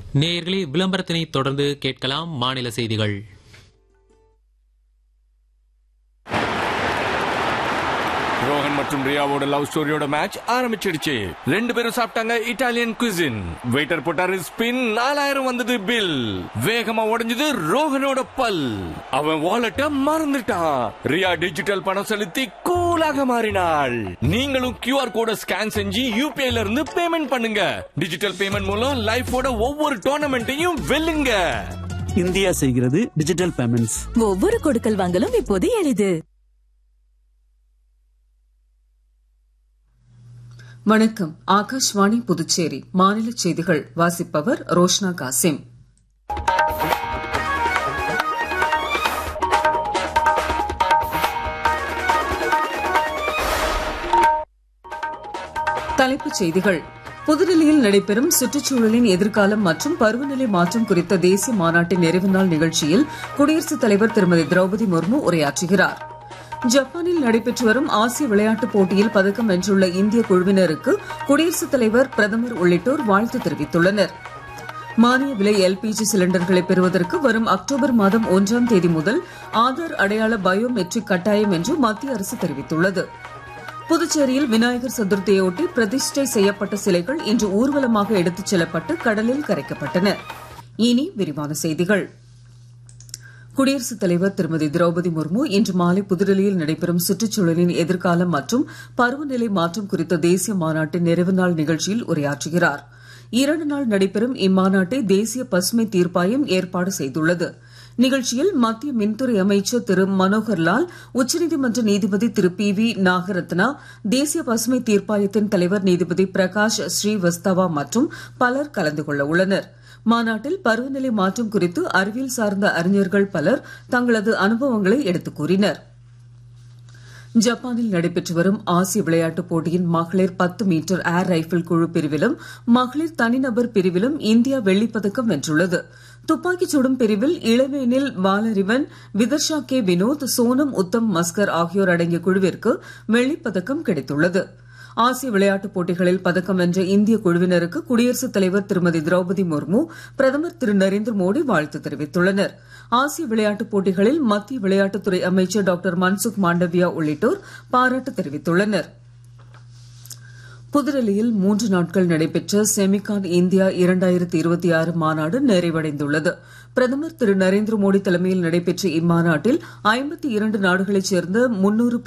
நேயர்களே விளம்பரத்தினை தொடர்ந்து கேட்கலாம் மாநில செய்திகள் ரோஹன் மற்றும் ரியாவோட லவ் ஸ்டோரியோட மேட்ச் ஆரம்பிச்சிடுச்சு ரெண்டு பேரும் சாப்பிட்டாங்க இட்டாலியன் குசின் வெயிட்டர் போட்டாரு ஸ்பின் நாலாயிரம் வந்தது பில் வேகமா உடைஞ்சது ரோஹனோட பல் அவன் வாலெட்ட மறந்துட்டான் ரியா டிஜிட்டல் பணம் செலுத்தி கூலாக மாறினாள் நீங்களும் கியூஆர் கோட ஸ்கேன் செஞ்சு யூபிஐல இருந்து பேமெண்ட் பண்ணுங்க டிஜிட்டல் பேமெண்ட் மூலம் லைஃபோட ஒவ்வொரு டோர்னமெண்ட்டையும் வெல்லுங்க இந்தியா செய்கிறது டிஜிட்டல் பேமெண்ட்ஸ் ஒவ்வொரு கொடுக்கல் வாங்கலும் இப்போது எளிது வணக்கம் ஆகாஷ்வாணி புதுச்சேரி மாநில செய்திகள் வாசிப்பவர் ரோஷ்னா காசிம் தலைப்புச் செய்திகள் புதுடெல்லியில் நடைபெறும் சுற்றுச்சூழலின் எதிர்காலம் மற்றும் பருவநிலை மாற்றம் குறித்த தேசிய மாநாட்டின் நிறைவு நாள் நிகழ்ச்சியில் குடியரசுத் தலைவர் திருமதி திரௌபதி முர்மு உரையாற்றுகிறார் ஜப்பானில் நடைபெற்று வரும் ஆசிய விளையாட்டுப் போட்டியில் பதக்கம் வென்றுள்ள இந்திய குழுவினருக்கு குடியரசுத் தலைவர் பிரதமர் உள்ளிட்டோர் வாழ்த்து தெரிவித்துள்ளனர் மானிய விலை எல்பிஜி சிலிண்டர்களை பெறுவதற்கு வரும் அக்டோபர் மாதம் ஒன்றாம் தேதி முதல் ஆதார் அடையாள பயோமெட்ரிக் கட்டாயம் என்று மத்திய அரசு தெரிவித்துள்ளது புதுச்சேரியில் விநாயகர் சதுர்த்தியொட்டி பிரதிஷ்டை செய்யப்பட்ட சிலைகள் இன்று ஊர்வலமாக எடுத்துச் செல்லப்பட்டு கடலில் கரைக்கப்பட்டன இனி விரிவான செய்திகள் குடியரசுத் தலைவர் திருமதி திரௌபதி முர்மு இன்று மாலை புதுடெல்லியில் நடைபெறும் சுற்றுச்சூழலின் எதிர்காலம் மற்றும் பருவநிலை மாற்றம் குறித்த தேசிய மாநாட்டின் நிறைவு நாள் நிகழ்ச்சியில் உரையாற்றுகிறார் இரண்டு நாள் நடைபெறும் இம்மாநாட்டை தேசிய பசுமை தீர்ப்பாயம் ஏற்பாடு செய்துள்ளது நிகழ்ச்சியில் மத்திய மின்துறை அமைச்சர் திரு மனோகர் லால் உச்சநீதிமன்ற நீதிபதி திரு பி வி நாகரத்னா தேசிய பசுமை தீர்ப்பாயத்தின் தலைவர் நீதிபதி பிரகாஷ் ஸ்ரீவஸ்தவா மற்றும் பலர் கலந்து கொள்ள உள்ளனர் மாநாட்டில் பருவநிலை மாற்றம் குறித்து அறிவியல் சார்ந்த அறிஞர்கள் பலர் தங்களது அனுபவங்களை எடுத்துக் கூறினர் ஜப்பானில் நடைபெற்று வரும் ஆசிய விளையாட்டுப் போட்டியின் மகளிர் பத்து மீட்டர் ஏர் ரைபிள் குழு பிரிவிலும் மகளிர் தனிநபர் பிரிவிலும் இந்தியா வெள்ளிப்பதக்கம் வென்றுள்ளது துப்பாக்கிச் சுடும் பிரிவில் இளவேனில் பாலறிவன் விதர்ஷா கே வினோத் சோனம் உத்தம் மஸ்கர் ஆகியோர் அடங்கிய குழுவிற்கு வெள்ளிப்பதக்கம் கிடைத்துள்ளது ஆசிய விளையாட்டுப் போட்டிகளில் பதக்கம் வென்ற இந்திய குழுவினருக்கு குடியரசுத் தலைவர் திருமதி திரௌபதி முர்மு பிரதமர் திரு நரேந்திர மோடி வாழ்த்து தெரிவித்துள்ளனர் ஆசிய விளையாட்டுப் போட்டிகளில் மத்திய விளையாட்டுத்துறை அமைச்சர் டாக்டர் மன்சுக் மாண்டவியா உள்ளிட்டோர் பாராட்டு தெரிவித்துள்ளனர் புதுடெல்லியில் மூன்று நாட்கள் நடைபெற்ற செமிகான் இந்தியா இரண்டாயிரத்தி இருபத்தி ஆறு மாநாடு நிறைவடைந்துள்ளது பிரதமர் திரு நரேந்திர மோடி தலைமையில் நடைபெற்ற இம்மாநாட்டில் ஐம்பத்தி இரண்டு நாடுகளைச் சேர்ந்த முன்னூறு